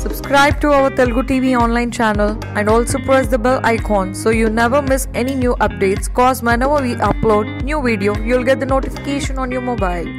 Subscribe to our Telugu TV online channel and also press the bell icon so you never miss any new updates cause whenever we upload new video you'll get the notification on your mobile.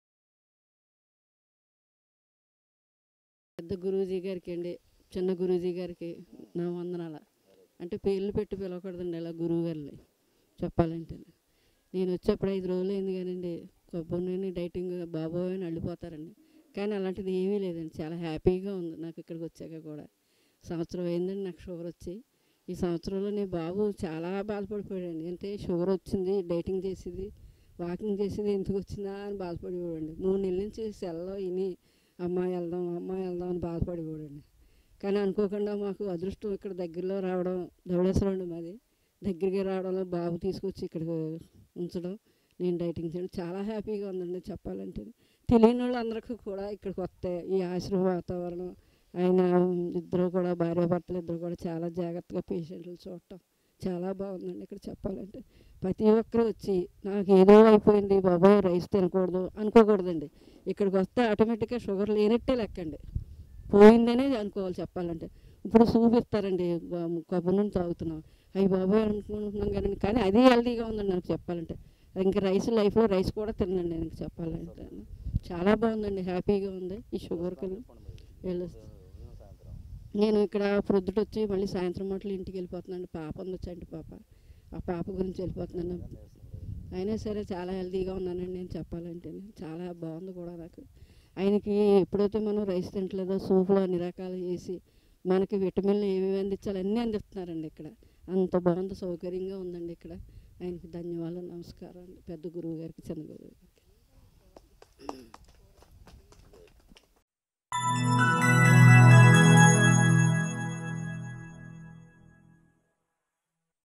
పెద్ద గురూజీ గారికి అండి చిన్న గురూజీ గారికి నా వందనాల అంటే పేర్లు పెట్టి పిలవకూడదండి ఇలా గురువు గారిని చెప్పాలంటే నేను వచ్చేప్పుడు ఐదు రోజులు అయింది కానండి కొబ్బరి డైటింగ్ బాబోయ్ అని అల్లిపోతారండి కానీ అలాంటిది ఏమీ లేదండి చాలా హ్యాపీగా ఉంది నాకు ఇక్కడికి వచ్చాక కూడా సంవత్సరం అయిందండి నాకు షుగర్ వచ్చి ఈ సంవత్సరంలో నేను బాబు చాలా బాధపడిపోయాడండి అంటే షుగర్ వచ్చింది డైటింగ్ చేసేది వాకింగ్ చేసేది ఎందుకు వచ్చిందా అని బాధపడిపోయాడండి మూడు నెలల నుంచి సెల్లో ఇని అమ్మాయి వెళ్దాం అమ్మాయి వెళ్దాం అని బాధపడిపోయాడండి కానీ అనుకోకుండా మాకు అదృష్టం ఇక్కడ దగ్గరలో రావడం ధవళేశ్వరం మాది దగ్గరికి రావడంలో బాబు తీసుకొచ్చి ఇక్కడికి ఉంచడం నేను డైటింగ్ చేయడం చాలా హ్యాపీగా ఉందండి చెప్పాలంటే తెలియని వాళ్ళందరికీ కూడా ఇక్కడికి వస్తే ఈ ఆశ్రమ వాతావరణం ఆయన ఇద్దరు కూడా భార్యాభర్తలు ఇద్దరు కూడా చాలా జాగ్రత్తగా పేషెంట్లు చూడటం చాలా బాగుందండి ఇక్కడ చెప్పాలంటే ప్రతి ఒక్కరు వచ్చి నాకు ఏదో అయిపోయింది బాబాయ్ రైస్ తినకూడదు అనుకోకూడదండి ఇక్కడికి వస్తే ఆటోమేటిక్గా షుగర్ లేనట్టే లెక్కండి పోయిందనే అనుకోవాలి చెప్పాలంటే ఇప్పుడు సూప్ ఇస్తారండి బా- కొబ్బరి నుండి తాగుతున్నాం అయ్యి బాబాయ్ అనుకుంటున్నాం కానీ కానీ అది హెల్తీగా ఉందండి నాకు చెప్పాలంటే ఇంకా రైస్ లైఫ్లో రైస్ కూడా తినండి నేను చెప్పాలంటే చాలా బాగుందండి హ్యాపీగా ఉంది ఈ షుగర్ కన్నా వెళ్ళొస్తా నేను ఇక్కడ ప్రొద్దుట వచ్చి మళ్ళీ సాయంత్రం మాటలు ఇంటికి వెళ్ళిపోతున్నాను పాప ఉంది వచ్చండి పాప ఆ పాప గురించి వెళ్ళిపోతున్నాను అయినా సరే చాలా హెల్తీగా ఉన్నానండి నేను చెప్పాలంటే చాలా బాగుంది కూడా నాకు ఆయనకి ఎప్పుడైతే మనం రైస్ తింటలేదో సూపులో అన్ని రకాలు చేసి మనకి విటమిన్లు ఏమేమి అందించాలి అన్నీ అందిస్తున్నారండి ఇక్కడ అంత బాగుంది సౌకర్యంగా ఉందండి ఇక్కడ ఆయనకి ధన్యవాదాలు నమస్కారం అండి పెద్ద గురువు గారికి చిన్న గురువు గారికి